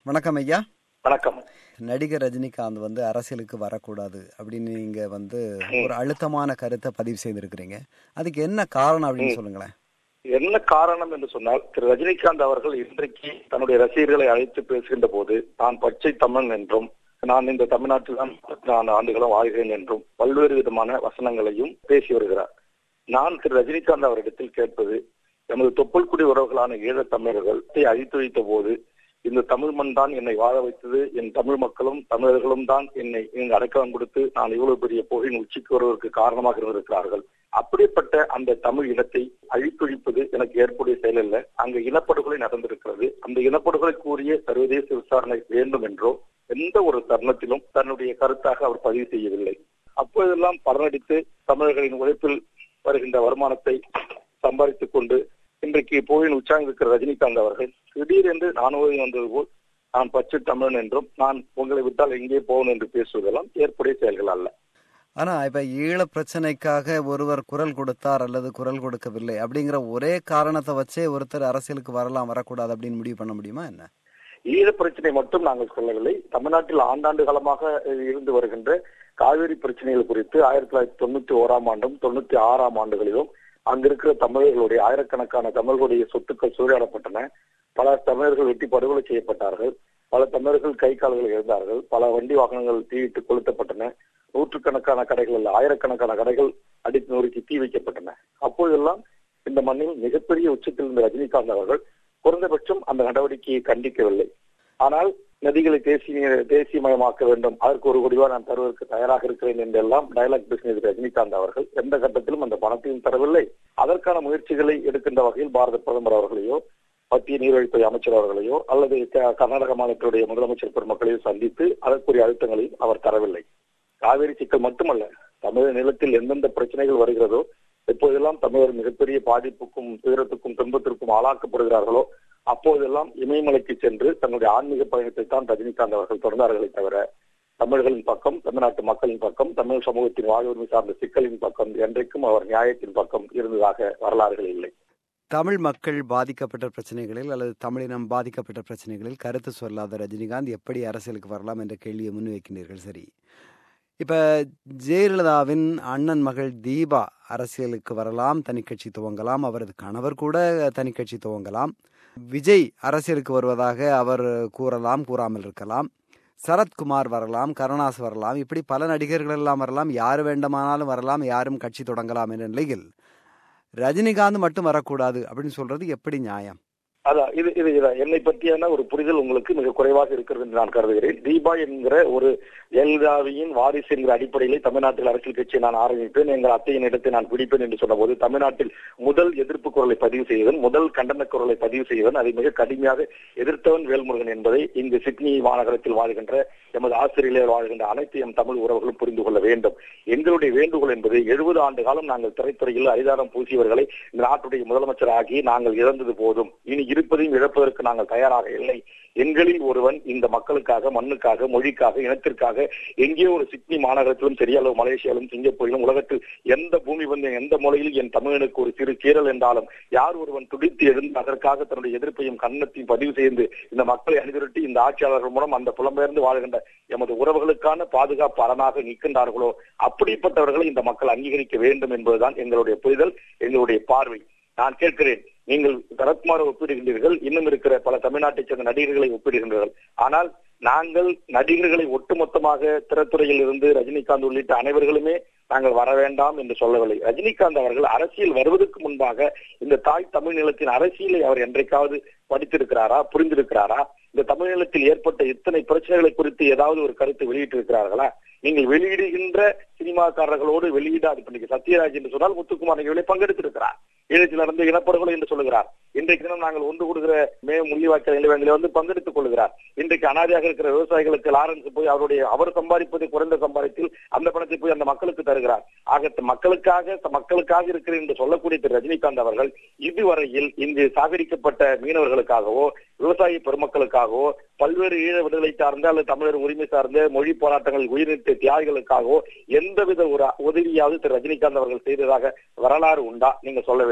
வணக்கம் ஐயா வணக்கம் நடிகர் ரஜினிகாந்த் வந்து அரசியலுக்கு வரக்கூடாது அப்படின்னு நீங்க வந்து ஒரு அழுத்தமான கருத்தை பதிவு செய்திருக்கிறீங்க அதுக்கு என்ன காரணம் அப்படின்னு சொல்லுங்களேன் என்ன காரணம் என்று சொன்னால் திரு ரஜினிகாந்த் அவர்கள் இன்றைக்கு தன்னுடைய ரசிகர்களை அழைத்து பேசுகின்ற போது நான் பச்சை தமிழன் என்றும் நான் இந்த தமிழ்நாட்டில் தான் நான் ஆண்டுகளும் வாழ்கிறேன் என்றும் பல்வேறு விதமான வசனங்களையும் பேசி வருகிறார் நான் திரு ரஜினிகாந்த் அவரிடத்தில் கேட்பது எமது தொப்புள்குடி உறவுகளான ஈழத் தமிழர்கள் அழித்து வைத்த போது இந்த தமிழ் மண் தான் என்னை வாழ வைத்தது என் தமிழ் மக்களும் தமிழர்களும் தான் என்னை இங்கு அடைக்கலம் கொடுத்து நான் இவ்வளவு பெரிய புகையின் உச்சிக்கு வருவதற்கு காரணமாக இருந்திருக்கிறார்கள் அப்படிப்பட்ட அந்த தமிழ் இனத்தை அழித்தொழிப்பது எனக்கு ஏற்புடைய செயல் அல்ல அங்கு இனப்படுகொலை நடந்திருக்கிறது அந்த இனப்படுகொலை கூறிய சர்வதேச விசாரணை வேண்டும் என்றோ எந்த ஒரு தருணத்திலும் தன்னுடைய கருத்தாக அவர் பதிவு செய்யவில்லை அப்போதெல்லாம் பலனடித்து தமிழர்களின் உழைப்பில் வருகின்ற வருமானத்தை சம்பாதித்துக் கொண்டு இன்றைக்கு புகையின் உச்சாங்க இருக்கிற ரஜினிகாந்த் அவர்கள் திடீரென்று நானூறு வந்தது போல் நான் பச்சை தமிழன் என்றும் நான் உங்களை விட்டால் எங்கே போகணும் என்று பேசுவதெல்லாம் ஏற்புடைய செயல்கள் அல்ல ஆனா இப்ப ஈழ பிரச்சனைக்காக ஒருவர் குரல் கொடுத்தார் அல்லது குரல் கொடுக்கவில்லை அப்படிங்கிற ஒரே காரணத்தை வச்சே ஒருத்தர் அரசியலுக்கு வரலாம் வரக்கூடாது அப்படின்னு முடிவு பண்ண முடியுமா என்ன ஈழ பிரச்சனை மட்டும் நாங்கள் சொல்லவில்லை தமிழ்நாட்டில் ஆண்டாண்டு காலமாக இருந்து வருகின்ற காவிரி பிரச்சனைகள் குறித்து ஆயிரத்தி தொள்ளாயிரத்தி தொண்ணூத்தி ஓராம் ஆண்டும் தொண்ணூத்தி ஆறாம் ஆண்டுகளிலும் அங்க இருக்கிற தமிழர்களுடைய ஆயிரக்கணக்கான தமிழர்களுடைய சொத்துக்கள் சூறையாடப்பட்டன பல தமிழர்கள் வெட்டி படுகொலை செய்யப்பட்டார்கள் பல தமிழர்கள் கை கால்கள் இழந்தார்கள் பல வண்டி வாகனங்கள் தீயிட்டு கொளுத்தப்பட்டன நூற்றுக்கணக்கான கடைகள் அல்ல ஆயிரக்கணக்கான கடைகள் அடித்து நொறுக்கி தீ வைக்கப்பட்டன அப்போதெல்லாம் இந்த மண்ணில் மிகப்பெரிய உச்சத்தில் இருந்த ரஜினிகாந்த் அவர்கள் குறைந்தபட்சம் அந்த நடவடிக்கையை கண்டிக்கவில்லை ஆனால் நதிகளை தேசிய தேசியமயமாக்க வேண்டும் அதற்கு ஒரு கோடி ரூபாய் நான் தருவதற்கு தயாராக இருக்கிறேன் என்றெல்லாம் டயலாக் பிசினஸ் ரஜினிகாந்த் அவர்கள் எந்த கட்டத்திலும் அந்த பணத்தையும் தரவில்லை அதற்கான முயற்சிகளை எடுக்கின்ற வகையில் பாரத பிரதமர் அவர்களையோ மத்திய நீர்வழித்துறை அமைச்சர் அவர்களையோ அல்லது கர்நாடக மாநிலத்துடைய முதலமைச்சர் பெருமக்களையோ சந்தித்து அதற்குரிய அழுத்தங்களையும் அவர் தரவில்லை காவிரி சிக்கல் மட்டுமல்ல தமிழக நிலத்தில் எந்தெந்த பிரச்சனைகள் வருகிறதோ எப்போதெல்லாம் தமிழர் மிகப்பெரிய பாதிப்புக்கும் துயரத்துக்கும் துன்பத்திற்கும் ஆளாக்கப்படுகிறார்களோ அப்போதெல்லாம் இமயமலைக்கு சென்று தன்னுடைய ஆன்மீக பயணத்தை தான் ரஜினிகாந்த் அவர்கள் தொடர்ந்தார்களே தவிர தமிழர்களின் பக்கம் தமிழ்நாட்டு மக்களின் பக்கம் தமிழ் சமூகத்தின் வாழ்வுரிமை சார்ந்த சிக்கலின் பக்கம் என்றைக்கும் அவர் நியாயத்தின் பக்கம் இருந்ததாக வரலாறுகள் இல்லை தமிழ் மக்கள் பாதிக்கப்பட்ட பிரச்சனைகளில் அல்லது தமிழினம் பாதிக்கப்பட்ட பிரச்சனைகளில் கருத்து சொல்லாத ரஜினிகாந்த் எப்படி அரசியலுக்கு வரலாம் என்ற கேள்வியை முன்வைக்கின்றீர்கள் சரி இப்ப ஜெயலலிதாவின் அண்ணன் மகள் தீபா அரசியலுக்கு வரலாம் தனி கட்சி துவங்கலாம் அவரது கணவர் கூட தனி கட்சி துவங்கலாம் விஜய் அரசியலுக்கு வருவதாக அவர் கூறலாம் கூறாமல் இருக்கலாம் சரத்குமார் வரலாம் கருணாஸ் வரலாம் இப்படி பல நடிகர்கள் எல்லாம் வரலாம் யார் வேண்டுமானாலும் வரலாம் யாரும் கட்சி தொடங்கலாம் என்ற நிலையில் ரஜினிகாந்த் மட்டும் வரக்கூடாது அப்படின்னு சொல்றது எப்படி நியாயம் அதான் இது இது என்னை பற்றியான ஒரு புரிதல் உங்களுக்கு மிக குறைவாக இருக்கிறது என்று நான் கருதுகிறேன் தீபா என்கிற ஒரு ஜெயலலிதாவின் வாரிசு என்கிற அடிப்படையிலே தமிழ்நாட்டில் அரசியல் கட்சியை நான் ஆரம்பிப்பேன் எங்கள் அத்தையின் இடத்தை நான் பிடிப்பேன் என்று சொன்னபோது தமிழ்நாட்டில் முதல் எதிர்ப்பு குரலை பதிவு செய்தவன் முதல் கண்டன குரலை பதிவு செய்தவன் அதை மிக கடுமையாக எதிர்த்தவன் வேல்முருகன் என்பதை இங்கு சிட்னி மாநகரத்தில் வாழ்கின்ற எமது ஆசிரியர்கள் வாழ்கின்ற அனைத்து எம் தமிழ் உறவுகளும் புரிந்து கொள்ள வேண்டும் எங்களுடைய வேண்டுகோள் என்பது எழுபது ஆண்டு காலம் நாங்கள் திரைத்துறையில் அதிகாரம் பூசியவர்களை இந்த நாட்டுடைய முதலமைச்சர் ஆகி நாங்கள் இழந்தது போதும் இனி இருப்பதையும் இழப்பதற்கு நாங்கள் தயாராக இல்லை எங்களில் ஒருவன் இந்த மக்களுக்காக மண்ணுக்காக மொழிக்காக இனத்திற்காக எங்கேயோ ஒரு சிட்னி மாநகரத்திலும் சரி அல்லது மலேசியாவிலும் சிங்கப்பூரிலும் உலகத்தில் எந்த பூமி வந்து எந்த மொழியில் என் தமிழனுக்கு ஒரு சிறு கீரல் என்றாலும் யார் ஒருவன் துடித்து எழுந்து அதற்காக தன்னுடைய எதிர்ப்பையும் கன்னத்தையும் பதிவு செய்து இந்த மக்களை அணிதிரட்டி இந்த ஆட்சியாளர்கள் மூலம் அந்த புலம்பெயர்ந்து வாழ்கின்ற எமது உறவுகளுக்கான பாதுகாப்பு அரணாக நிற்கின்றார்களோ அப்படிப்பட்டவர்களை இந்த மக்கள் அங்கீகரிக்க வேண்டும் என்பதுதான் எங்களுடைய புரிதல் எங்களுடைய பார்வை நான் கேட்கிறேன் நீங்கள் சரத்குமாரை ஒப்பிடுகின்றீர்கள் இன்னும் இருக்கிற பல தமிழ்நாட்டைச் சேர்ந்த நடிகர்களை ஒப்பிடுகின்றீர்கள் ஆனால் நாங்கள் நடிகர்களை ஒட்டுமொத்தமாக திரைத்துறையில் இருந்து ரஜினிகாந்த் உள்ளிட்ட அனைவர்களுமே நாங்கள் வர வேண்டாம் என்று சொல்லவில்லை ரஜினிகாந்த் அவர்கள் அரசியல் வருவதற்கு முன்பாக இந்த தாய் தமிழ் நிலத்தின் அரசியலை அவர் என்றைக்காவது படித்திருக்கிறாரா புரிந்திருக்கிறாரா இந்த தமிழ்நிலத்தில் ஏற்பட்ட இத்தனை பிரச்சனைகளை குறித்து ஏதாவது ஒரு கருத்து வெளியிட்டிருக்கிறார்களா நீங்கள் வெளியிடுகின்ற சினிமாக்காரர்களோடு வெளியிடாது இன்னைக்கு சத்யராஜ் என்று சொன்னால் முத்துக்குமார் நிகழ்வில் பங்கெடுத்திருக்கிறார் ஈழத்தில் நடந்த இனப்படுகொலை என்று சொல்லுகிறார் இன்றைக்கு தினம் நாங்கள் ஒன்று கொடுக்கிற மே முள்ளிவாய்க்கால் நிலவங்களை வந்து பங்கெடுத்துக் கொள்கிறார் இன்றைக்கு அனாதையாக இருக்கிற விவசாயிகளுக்கு லாரன்ஸ் போய் அவருடைய அவர் சம்பாதிப்பதை குறைந்த சம்பாதித்தில் அந்த பணத்தை போய் அந்த மக்களுக்கு தருகிறார் ஆக மக்களுக்காக மக்களுக்காக இருக்கிறேன் என்று சொல்லக்கூடிய திரு ரஜினிகாந்த் அவர்கள் இதுவரையில் இங்கு சாகரிக்கப்பட்ட மீனவர்களுக்காகவோ விவசாய பெருமக்களுக்காகவோ பல்வேறு ஈழ விடுதலை சார்ந்த அல்லது தமிழர் உரிமை சார்ந்த மொழி போராட்டங்கள் உயிரிழந்த தியாகிகளுக்காகவோ எந்தவித ஒரு உதவியாவது திரு ரஜினிகாந்த் அவர்கள் செய்ததாக வரலாறு உண்டா நீங்க சொல்ல வேண்டும்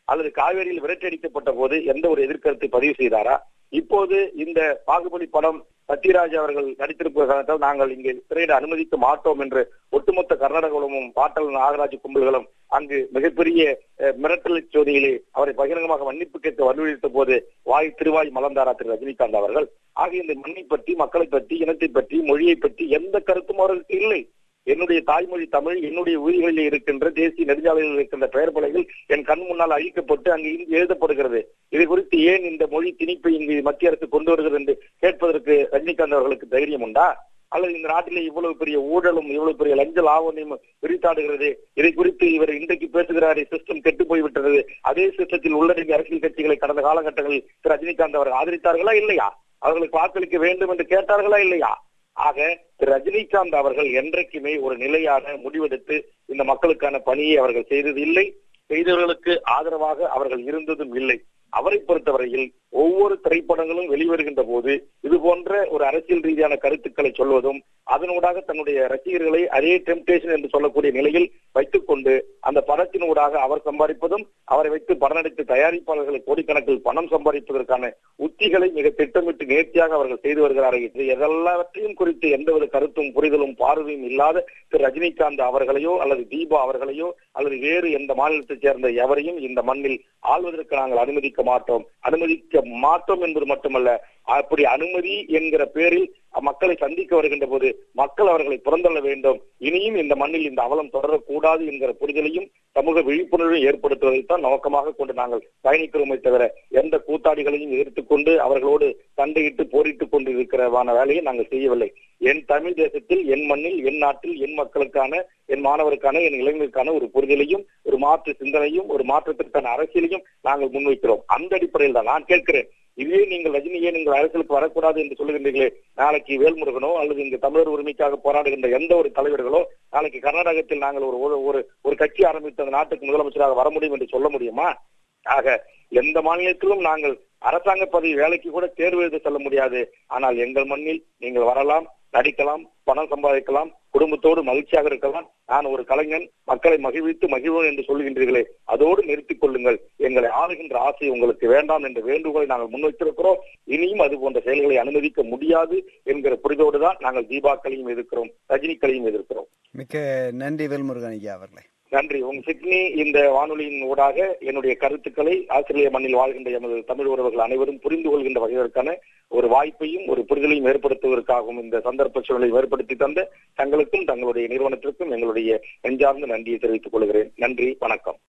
அல்லது காவேரியில் விரட்டடிக்கப்பட்ட போது எந்த ஒரு எதிர்கருத்தை பதிவு செய்தாரா இப்போது இந்த பாகுபலி படம் சத்யராஜ் அவர்கள் நடித்திருப்ப காரணத்தால் நாங்கள் இங்கே திரையிட அனுமதிக்க மாட்டோம் என்று ஒட்டுமொத்த கர்நாடகமும் பாட்டல் நாகராஜ் கும்பல்களும் அங்கு மிகப்பெரிய அஹ், மிரட்டல் சோதியிலே அவரை பகிரங்கமாக மன்னிப்பு கேட்க வலியுறுத்த போது வாய் திருவாய் மலர்ந்தாரா திரு ரஜினிகாந்த் அவர்கள் ஆக இந்த மண்ணை பற்றி மக்களை பற்றி இனத்தை பற்றி மொழியை பற்றி எந்த கருத்தும் அவர்களுக்கு இல்லை என்னுடைய தாய்மொழி தமிழ் என்னுடைய உயிர்களில் இருக்கின்ற தேசிய நெடுஞ்சாலைகளில் இருக்கின்ற பெயர் பலகைகள் என் கண் முன்னால் அழிக்கப்பட்டு அங்கு இங்கு எழுதப்படுகிறது இது குறித்து ஏன் இந்த மொழி திணிப்பை இங்கு மத்திய அரசு கொண்டு வருகிறது என்று கேட்பதற்கு ரஜினிகாந்த் அவர்களுக்கு தைரியம் உண்டா அல்லது இந்த நாட்டிலே இவ்வளவு பெரிய ஊழலும் இவ்வளவு பெரிய லஞ்ச லாவணியும் விரித்தாடுகிறது இதை குறித்து இவர் இன்றைக்கு பேசுகிறாரே சிஸ்டம் கெட்டு போய்விட்டது அதே சிஸ்டத்தில் உள்ளடங்கிய அரசியல் கட்சிகளை கடந்த காலகட்டங்களில் திரு ரஜினிகாந்த் அவர் ஆதரித்தார்களா இல்லையா அவர்களுக்கு வாக்களிக்க வேண்டும் என்று கேட்டார்களா இல்லையா ஆக திரு ரஜினிகாந்த் அவர்கள் என்றைக்குமே ஒரு நிலையான முடிவெடுத்து இந்த மக்களுக்கான பணியை அவர்கள் செய்தது இல்லை செய்தவர்களுக்கு ஆதரவாக அவர்கள் இருந்ததும் இல்லை அவரை பொறுத்தவரையில் ஒவ்வொரு திரைப்படங்களும் வெளிவருகின்ற போது இது போன்ற ஒரு அரசியல் ரீதியான கருத்துக்களை சொல்வதும் அதனூடாக தன்னுடைய ரசிகர்களை அதே டெம்டேஷன் என்று சொல்லக்கூடிய நிலையில் வைத்துக் கொண்டு அந்த படத்தினூடாக அவர் சம்பாதிப்பதும் அவரை வைத்து படம் நடித்து தயாரிப்பாளர்களை கோடிக்கணக்கில் பணம் சம்பாதிப்பதற்கான உத்திகளை மிக திட்டமிட்டு நேர்த்தியாக அவர்கள் செய்து வருகிறார்கள் இது எல்லாவற்றையும் குறித்து எந்தவித கருத்தும் புரிதலும் பார்வையும் இல்லாத திரு ரஜினிகாந்த் அவர்களையோ அல்லது தீபா அவர்களையோ அல்லது வேறு எந்த மாநிலத்தைச் சேர்ந்த எவரையும் இந்த மண்ணில் ஆள்வதற்கு நாங்கள் அனுமதிக்க மாட்டோம் அனுமதிக்க மாட்டோம் என்பது மட்டுமல்ல அப்படி அனுமதி என்கிற பேரில் மக்களை சந்திக்க வருகின்ற போது மக்கள் அவர்களை புறந்தள்ள வேண்டும் இனியும் இந்த மண்ணில் இந்த அவலம் தொடரக்கூடாது என்கிற புரிதலையும் சமூக விழிப்புணர்வை ஏற்படுத்துவதைத்தான் நோக்கமாக கொண்டு நாங்கள் பயணிக்கிறோமே தவிர எந்த கூத்தாடிகளையும் எதிர்த்துக் கொண்டு அவர்களோடு சண்டையிட்டு போரிட்டுக் கொண்டு இருக்கிறவான வேலையை நாங்கள் செய்யவில்லை என் தமிழ் தேசத்தில் என் மண்ணில் என் நாட்டில் என் மக்களுக்கான என் மாணவருக்கான என் இளைஞருக்கான ஒரு புரிதலையும் ஒரு மாற்று சிந்தனையும் ஒரு மாற்றத்திற்கான அரசியலையும் நாங்கள் முன்வைக்கிறோம் அந்த அடிப்படையில் தான் நான் கேட்கிறேன் இதே நீங்கள் ரஜினியே நீங்கள் அரசியலுக்கு வரக்கூடாது என்று சொல்லுகின்றீர்களே நாளைக்கு வேல்முருகனோ அல்லது இங்கு தமிழர் உரிமைக்காக போராடுகின்ற எந்த ஒரு தலைவர்களோ நாளைக்கு கர்நாடகத்தில் நாங்கள் ஒரு ஒரு- ஒரு ஒரு கட்சி ஆரம்பித்து அந்த நாட்டுக்கு முதலமைச்சராக வர முடியும் என்று சொல்ல முடியுமா ஆக எந்த மாநிலத்திலும் நாங்கள் அரசாங்க பதவி வேலைக்கு கூட தேர்வு எழுத செல்ல முடியாது ஆனால் எங்கள் மண்ணில் நீங்கள் வரலாம் நடிக்கலாம் பணம் சம்பாதிக்கலாம் குடும்பத்தோடு மகிழ்ச்சியாக இருக்கலாம் நான் ஒரு கலைஞன் மக்களை மகிழ்வித்து மகிழ்வோம் என்று சொல்லுகின்றீர்களே அதோடு நிறுத்திக் கொள்ளுங்கள் எங்களை ஆளுகின்ற ஆசை உங்களுக்கு வேண்டாம் என்ற வேண்டுகோளை நாங்கள் முன்வைத்திருக்கிறோம் இனியும் அது போன்ற செயல்களை அனுமதிக்க முடியாது என்கிற புரிதோடு தான் நாங்கள் தீபாக்களையும் எதிர்க்கிறோம் ரஜினிக்களையும் எதிர்க்கிறோம் மிக்க நன்றி வேல்முருகன் ஐயா அவர்களே நன்றி உங்க சிட்னி இந்த வானொலியின் ஊடாக என்னுடைய கருத்துக்களை ஆஸ்திரேலிய மண்ணில் வாழ்கின்ற எமது தமிழ் உறவுகள் அனைவரும் புரிந்து கொள்கின்ற வகையிற்கான ஒரு வாய்ப்பையும் ஒரு புரிதலையும் ஏற்படுத்துவதற்காகவும் இந்த சந்தர்ப்ப சூழலை ஏற்படுத்தி தந்த தங்களுக்கும் தங்களுடைய நிறுவனத்திற்கும் எங்களுடைய நெஞ்சார்ந்த நன்றியை தெரிவித்துக் கொள்கிறேன் நன்றி வணக்கம்